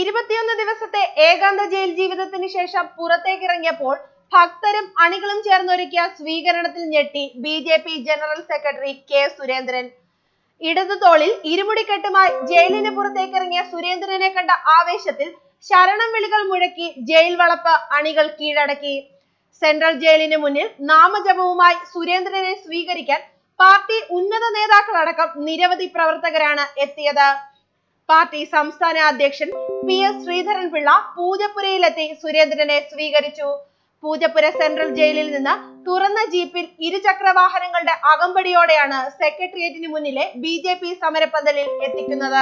ഇരുപത്തിയൊന്ന് ദിവസത്തെ ഏകാന്ത ജയിൽ ജീവിതത്തിന് ശേഷം പുറത്തേക്കിറങ്ങിയപ്പോൾ ഭക്തരും അണികളും ചേർന്നൊരുക്കിയ സ്വീകരണത്തിൽ ഞെട്ടി B J P general secretary K Surendran ഇടതു തോളിൽ ഇരുമുടിക്കെട്ടുമായി ജയിലിന് പുറത്തേക്കിറങ്ങിയ സുരേന്ദ്രനെ കണ്ട ആവേശത്തിൽ ശരണം വിളികൾ മുഴക്കി ജയിൽ വളപ്പ് അണികൾ കീഴടക്കി സെൻട്രൽ ജയിലിന് മുന്നിൽ നാമജപവുമായി സുരേന്ദ്രനെ സ്വീകരിക്കാൻ പാർട്ടി ഉന്നത നേതാക്കളടക്കം നിരവധി പ്രവർത്തകരാണ് എത്തിയത് പാർട്ടി സംസ്ഥാന അധ്യക്ഷൻ പി എസ് ശ്രീധരൻപിള്ള പൂജപ്പുരയിലെത്തി സുരേന്ദ്രനെ സ്വീകരിച്ചു പൂജപ്പുര സെൻട്രൽ ജയിലിൽ നിന്ന് തുറന്ന ജീപ്പിൽ ഇരുചക്ര വാഹനങ്ങളുടെ അകമ്പടിയോടെയാണ് സെക്രട്ടേറിയറ്റിന് മുന്നിലെ ബി ജെ പി സമരപ്പന്തലിൽ എത്തിക്കുന്നത്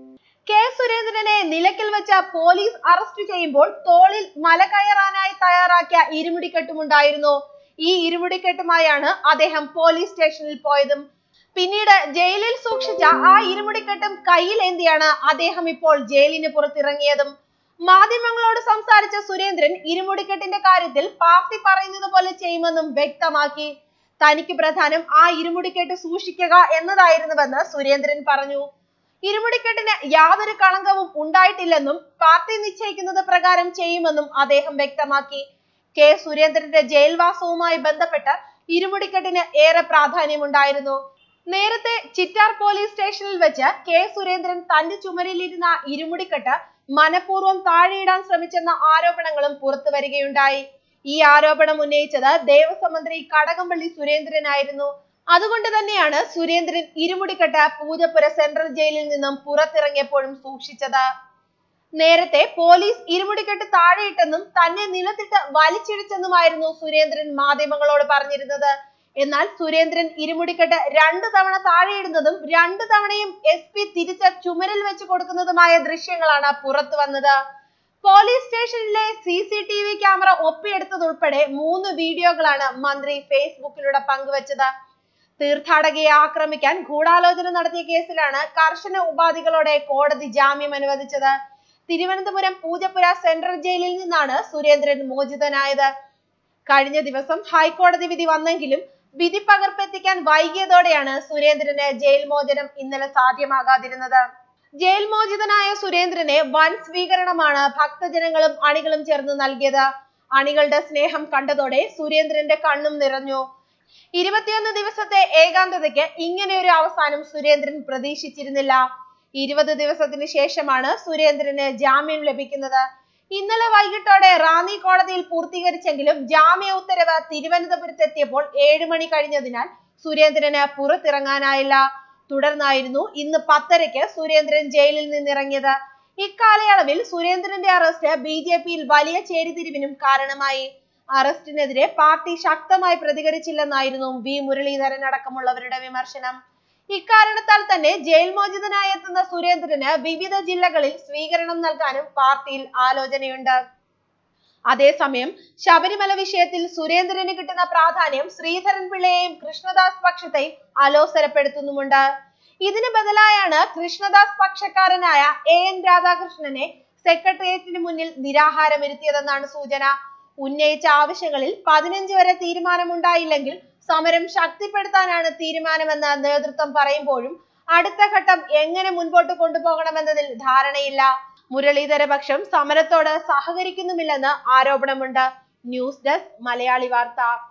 കെ സുരേന്ദ്രനെ നിലയ്ക്കൽ വെച്ച പോലീസ് അറസ്റ്റ് ചെയ്യുമ്പോൾ തോളിൽ മല കയറാനായി തയ്യാറാക്കിയ ഇരുമുടിക്കെട്ടുമുണ്ടായിരുന്നു ഈ ഇരുമുടിക്കെട്ടുമായാണ് അദ്ദേഹം പോലീസ് സ്റ്റേഷനിൽ പോയതും പിന്നീട് ജയിലിൽ സൂക്ഷിച്ച ആ ഇരുമുടിക്കെട്ടും കയ്യിലേന്തിയാണ് അദ്ദേഹം ഇപ്പോൾ ജയിലിന് പുറത്തിറങ്ങിയതും മാധ്യമങ്ങളോട് സംസാരിച്ച സുരേന്ദ്രൻ ഇരുമുടിക്കെട്ടിന്റെ കാര്യത്തിൽ പാർട്ടി പറയുന്നത് പോലെ ചെയ്യുമെന്നും വ്യക്തമാക്കി തനിക്ക് പ്രധാനം ആ ഇരുമുടിക്കെട്ട് സൂക്ഷിക്കുക എന്നതായിരുന്നുവെന്ന് സുരേന്ദ്രൻ പറഞ്ഞു ഇരുമുടിക്കെട്ടിന് യാതൊരു കളങ്കവും ഉണ്ടായിട്ടില്ലെന്നും പാർട്ടി നിശ്ചയിക്കുന്നത് പ്രകാരം ചെയ്യുമെന്നും അദ്ദേഹം വ്യക്തമാക്കി കെ സുരേന്ദ്രന്റെ ജയിൽവാസവുമായി ബന്ധപ്പെട്ട് ഇരുമുടിക്കെട്ടിന് ഏറെ പ്രാധാന്യമുണ്ടായിരുന്നു നേരത്തെ ചിറ്റാർ പോലീസ് സ്റ്റേഷനിൽ വെച്ച് കെ സുരേന്ദ്രൻ തന്റെ ചുമരിലിരുന്ന ഇരുമുടിക്കെട്ട് മനഃപൂർവ്വം താഴെയിടാൻ ശ്രമിച്ചെന്ന ആരോപണങ്ങളും പുറത്തു വരികയുണ്ടായി ഈ ആരോപണം ഉന്നയിച്ചത് ദേവസ്വം മന്ത്രി കടകംപള്ളി സുരേന്ദ്രനായിരുന്നു അതുകൊണ്ട് തന്നെയാണ് സുരേന്ദ്രൻ ഇരുമുടിക്കെട്ട് പൂജപ്പുര സെൻട്രൽ ജയിലിൽ നിന്നും പുറത്തിറങ്ങിയപ്പോഴും സൂക്ഷിച്ചത് നേരത്തെ പോലീസ് ഇരുമുടിക്കെട്ട് താഴെയിട്ടെന്നും തന്നെ നിലത്തിട്ട് വലിച്ചിടിച്ചെന്നുമായിരുന്നു സുരേന്ദ്രൻ മാധ്യമങ്ങളോട് പറഞ്ഞിരുന്നത് എന്നാൽ സുരേന്ദ്രൻ ഇരുമുടിക്കെട്ട് രണ്ടു തവണ താഴെയിടുന്നതും രണ്ടു തവണയും എസ് പി തിരിച്ച് ചുമരിൽ വെച്ച് കൊടുക്കുന്നതുമായ ദൃശ്യങ്ങളാണ് പുറത്തു വന്നത് പോലീസ് സ്റ്റേഷനിലെ C C T V camera ഒപ്പിയെടുത്തതുൾപ്പെടെ മൂന്ന് വീഡിയോകളാണ് മന്ത്രി ഫേസ്ബുക്കിലൂടെ പങ്കുവച്ചത് തീർത്ഥാടകയെ ആക്രമിക്കാൻ ഗൂഢാലോചന നടത്തിയ കേസിലാണ് കർശന ഉപാധികളോടെ കോടതി ജാമ്യം അനുവദിച്ചത് തിരുവനന്തപുരം പൂജപ്പുര സെൻട്രൽ ജയിലിൽ നിന്നാണ് സുരേന്ദ്രൻ മോചിതനായത് കഴിഞ്ഞ ദിവസം ഹൈക്കോടതി വിധി വന്നെങ്കിലും വിധി പകർപ്പെത്തിക്കാൻ വൈകിയതോടെയാണ് സുരേന്ദ്രന് ജയിൽ മോചനം ഇന്നലെ സാധ്യമാകാതിരുന്നത് ജയിൽ മോചിതനായ സുരേന്ദ്രനെ വൻ സ്വീകരണമാണ് ഭക്തജനങ്ങളും അണികളും ചേർന്ന് നൽകിയത് അണികളുടെ സ്നേഹം കണ്ടതോടെ സുരേന്ദ്രന്റെ കണ്ണും നിറഞ്ഞു ഇരുപത്തിയൊന്ന് ദിവസത്തെ ഏകാന്തതയ്ക്ക് ഇങ്ങനെ ഒരു അവസാനം സുരേന്ദ്രൻ പ്രതീക്ഷിച്ചിരുന്നില്ല ഇരുപത് ദിവസത്തിന് ശേഷമാണ് സുരേന്ദ്രന് ജാമ്യം ലഭിക്കുന്നത് ഇന്നലെ വൈകിട്ടോടെ റാന്നി കോടതിയിൽ പൂർത്തീകരിച്ചെങ്കിലും ജാമ്യ ഉത്തരവ് തിരുവനന്തപുരത്തെത്തിയപ്പോൾ ഏഴു മണി കഴിഞ്ഞതിനാൽ സുരേന്ദ്രന് പുറത്തിറങ്ങാനായില്ല തുടർന്നായിരുന്നു ഇന്ന് പത്തരയ്ക്ക് സുരേന്ദ്രൻ ജയിലിൽ നിന്നിറങ്ങിയത് ഇക്കാലയളവിൽ സുരേന്ദ്രന്റെ അറസ്റ്റ് ബി ജെ പിയിൽ വലിയ ചേരിതിരിവിനും കാരണമായി അറസ്റ്റിനെതിരെ പാർട്ടി ശക്തമായി പ്രതികരിച്ചില്ലെന്നായിരുന്നു വി മുരളീധരൻ അടക്കമുള്ളവരുടെ വിമർശനം ഇക്കാരണത്താൽ തന്നെ ജയിൽ മോചിതനായി എത്തുന്ന സുരേന്ദ്രന് വിവിധ ജില്ലകളിൽ സ്വീകരണം നൽകാനും പാർട്ടിയിൽ ആലോചനയുണ്ട് അതേസമയം ശബരിമല വിഷയത്തിൽ സുരേന്ദ്രന് കിട്ടുന്ന പ്രാധാന്യം ശ്രീധരൻ പിള്ളയെയും കൃഷ്ണദാസ് പക്ഷത്തെയും അലോസരപ്പെടുത്തുന്നുമുണ്ട് ഇതിന് ബദലായാണ് കൃഷ്ണദാസ് പക്ഷക്കാരനായ എ എൻ രാധാകൃഷ്ണനെ സെക്രട്ടേറിയറ്റിന് മുന്നിൽ നിരാഹാരമിരുത്തിയതെന്നാണ് സൂചന ഉന്നയിച്ച ആവശ്യങ്ങളിൽ പതിനഞ്ച് വരെ തീരുമാനമുണ്ടായില്ലെങ്കിൽ സമരം ശക്തിപ്പെടുത്താനാണ് തീരുമാനമെന്ന് നേതൃത്വം പറയുമ്പോഴും അടുത്ത ഘട്ടം എങ്ങനെ മുൻപോട്ട് കൊണ്ടുപോകണമെന്നതിൽ ധാരണയില്ല മുരളീധര പക്ഷം സമരത്തോട് സഹകരിക്കുന്നുമില്ലെന്ന് ആരോപണമുണ്ട് ന്യൂസ് ഡെസ്ക് മലയാളി വാർത്ത